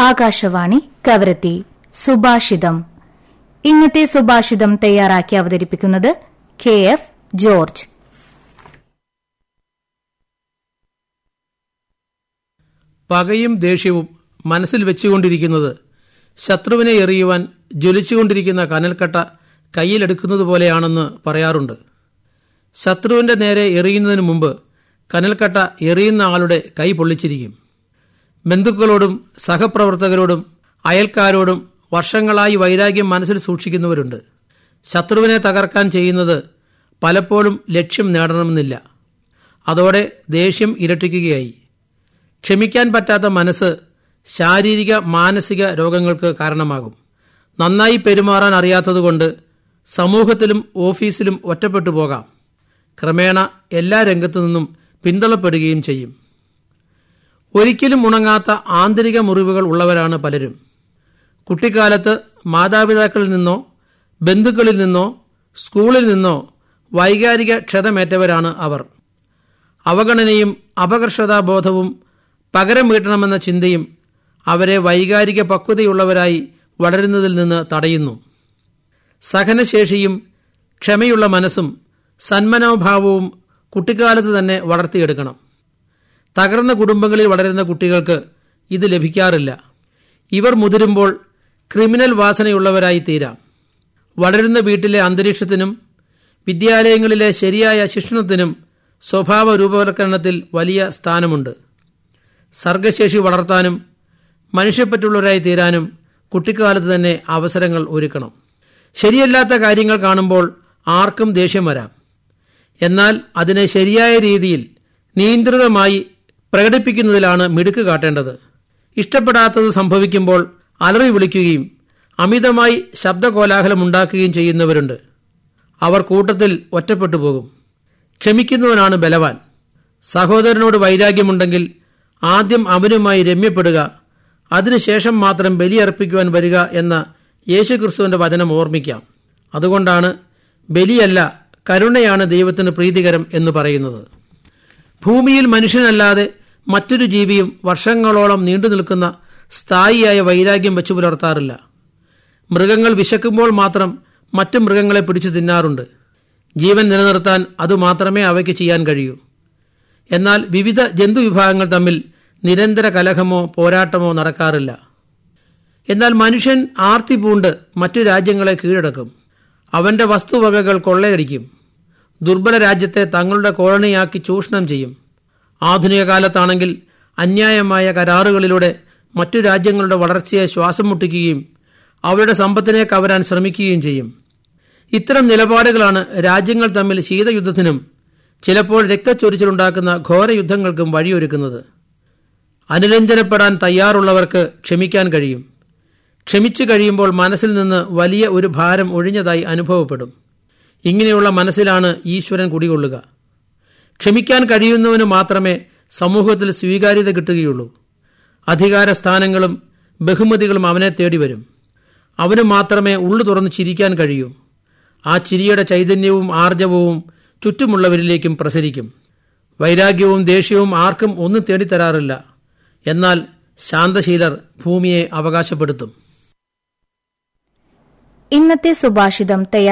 ആകാശവാണി കവരത്തി സുഭാഷിതം ഇന്നത്തെ സുഭാഷിതം തയ്യാറാക്കി അവതരിപ്പിക്കുന്നത് കെ എഫ് ജോർജ് പകയും ദേഷ്യവും മനസ്സിൽ വെച്ചുകൊണ്ടിരിക്കുന്നത് ശത്രുവിനെ എറിയുവാൻ ജ്വലിച്ചുകൊണ്ടിരിക്കുന്ന കനൽക്കട്ട കയ്യിലെടുക്കുന്നത് പോലെയാണെന്ന് പറയാറുണ്ട് ശത്രുവിന്റെ നേരെ എറിയുന്നതിന് മുമ്പ് കനൽക്കട്ട എറിയുന്ന ആളുടെ കൈ പൊള്ളിച്ചിരിക്കും ബന്ധുക്കളോടും സഹപ്രവർത്തകരോടും അയൽക്കാരോടും വർഷങ്ങളായി വൈരാഗ്യം മനസ്സിൽ സൂക്ഷിക്കുന്നവരുണ്ട് ശത്രുവിനെ തകർക്കാൻ ചെയ്യുന്നത് പലപ്പോഴും ലക്ഷ്യം നേടണമെന്നില്ല അതോടെ ദേഷ്യം ഇരട്ടിക്കുകയായി ക്ഷമിക്കാൻ പറ്റാത്ത മനസ്സ് ശാരീരിക മാനസിക രോഗങ്ങൾക്ക് കാരണമാകും നന്നായി പെരുമാറാൻ അറിയാത്തതുകൊണ്ട് സമൂഹത്തിലും ഓഫീസിലും ഒറ്റപ്പെട്ടു പോകാം ക്രമേണ എല്ലാ രംഗത്തു നിന്നും പിന്തള്ളപ്പെടുകയും ചെയ്യും ഒരിക്കലും ഉണങ്ങാത്ത ആന്തരിക മുറിവുകൾ ഉള്ളവരാണ് പലരും കുട്ടിക്കാലത്ത് മാതാപിതാക്കളിൽ നിന്നോ ബന്ധുക്കളിൽ നിന്നോ സ്കൂളിൽ നിന്നോ വൈകാരിക ക്ഷതമേറ്റവരാണ് അവർ അവഗണനയും അപകർഷതാബോധവും പകരം വീട്ടണമെന്ന ചിന്തയും അവരെ വൈകാരിക പക്വതയുള്ളവരായി വളരുന്നതിൽ നിന്ന് തടയുന്നു സഹനശേഷിയും ക്ഷമയുള്ള മനസ്സും സന്മനോഭാവവും കുട്ടിക്കാലത്ത് തന്നെ വളർത്തിയെടുക്കണം തകർന്ന കുടുംബങ്ങളിൽ വളരുന്ന കുട്ടികൾക്ക് ഇത് ലഭിക്കാറില്ല ഇവർ മുതിരുമ്പോൾ ക്രിമിനൽ വാസനയുള്ളവരായി തീരാം വളരുന്ന വീട്ടിലെ അന്തരീക്ഷത്തിനും വിദ്യാലയങ്ങളിലെ ശരിയായ ശിക്ഷണത്തിനും സ്വഭാവ രൂപവൽക്കരണത്തിൽ വലിയ സ്ഥാനമുണ്ട് സർഗശേഷി വളർത്താനും മനുഷ്യപ്പറ്റുള്ളവരായി തീരാനും കുട്ടിക്കാലത്ത് തന്നെ അവസരങ്ങൾ ഒരുക്കണം ശരിയല്ലാത്ത കാര്യങ്ങൾ കാണുമ്പോൾ ആർക്കും ദേഷ്യം വരാം എന്നാൽ അതിനെ ശരിയായ രീതിയിൽ നിയന്ത്രിതമായി പ്രകടിപ്പിക്കുന്നതിലാണ് മിടുക്ക് കാട്ടേണ്ടത് ഇഷ്ടപ്പെടാത്തത് സംഭവിക്കുമ്പോൾ അലറി വിളിക്കുകയും അമിതമായി ശബ്ദകോലാഹലമുണ്ടാക്കുകയും ചെയ്യുന്നവരുണ്ട് അവർ കൂട്ടത്തിൽ ഒറ്റപ്പെട്ടു പോകും ക്ഷമിക്കുന്നവനാണ് ബലവാൻ സഹോദരനോട് വൈരാഗ്യമുണ്ടെങ്കിൽ ആദ്യം അവനുമായി രമ്യപ്പെടുക അതിനുശേഷം മാത്രം ബലിയർപ്പിക്കുവാൻ വരിക എന്ന യേശുക്രിസ്തുവിന്റെ വചനം ഓർമ്മിക്കാം അതുകൊണ്ടാണ് ബലിയല്ല കരുണയാണ് ദൈവത്തിന് പ്രീതികരം എന്ന് പറയുന്നത് ഭൂമിയിൽ മനുഷ്യനല്ലാതെ മറ്റൊരു ജീവിയും വർഷങ്ങളോളം നീണ്ടു നിൽക്കുന്ന സ്ഥായിയായ വൈരാഗ്യം വെച്ചു പുലർത്താറില്ല മൃഗങ്ങൾ വിശക്കുമ്പോൾ മാത്രം മറ്റു മൃഗങ്ങളെ പിടിച്ചു തിന്നാറുണ്ട് ജീവൻ നിലനിർത്താൻ അതുമാത്രമേ അവയ്ക്ക് ചെയ്യാൻ കഴിയൂ എന്നാൽ വിവിധ ജന്തുവിഭാഗങ്ങൾ തമ്മിൽ നിരന്തര കലഹമോ പോരാട്ടമോ നടക്കാറില്ല എന്നാൽ മനുഷ്യൻ ആർത്തി പൂണ്ട് മറ്റു രാജ്യങ്ങളെ കീഴടക്കും അവന്റെ വസ്തുവകകൾ കൊള്ളയടിക്കും ദുർബല രാജ്യത്തെ തങ്ങളുടെ കോളനിയാക്കി ചൂഷണം ചെയ്യും ആധുനിക കാലത്താണെങ്കിൽ അന്യായമായ കരാറുകളിലൂടെ മറ്റു രാജ്യങ്ങളുടെ വളർച്ചയെ ശ്വാസം മുട്ടിക്കുകയും അവരുടെ സമ്പത്തിനെ കവരാൻ ശ്രമിക്കുകയും ചെയ്യും ഇത്തരം നിലപാടുകളാണ് രാജ്യങ്ങൾ തമ്മിൽ ശീതയുദ്ധത്തിനും ചിലപ്പോൾ രക്തച്ചൊരിച്ചിലുണ്ടാക്കുന്ന ഘോരയുദ്ധങ്ങൾക്കും വഴിയൊരുക്കുന്നത് അനുരഞ്ജനപ്പെടാൻ തയ്യാറുള്ളവർക്ക് ക്ഷമിക്കാൻ കഴിയും ക്ഷമിച്ചു കഴിയുമ്പോൾ മനസ്സിൽ നിന്ന് വലിയ ഒരു ഭാരം ഒഴിഞ്ഞതായി അനുഭവപ്പെടും ഇങ്ങനെയുള്ള മനസ്സിലാണ് ഈശ്വരൻ കുടികൊള്ളുക ക്ഷമിക്കാൻ കഴിയുന്നവന് മാത്രമേ സമൂഹത്തിൽ സ്വീകാര്യത കിട്ടുകയുള്ളൂ അധികാര സ്ഥാനങ്ങളും ബഹുമതികളും അവനെ തേടി വരും അവന് മാത്രമേ ഉള്ളു തുറന്ന് ചിരിക്കാൻ കഴിയൂ ആ ചിരിയുടെ ചൈതന്യവും ആർജവവും ചുറ്റുമുള്ളവരിലേക്കും പ്രസരിക്കും വൈരാഗ്യവും ദേഷ്യവും ആർക്കും ഒന്നും തേടിത്തരാറില്ല എന്നാൽ ശാന്തശീലർ ഭൂമിയെ അവകാശപ്പെടുത്തും ഇന്നത്തെ സുഭാഷിതം തയ്യാറാക്കി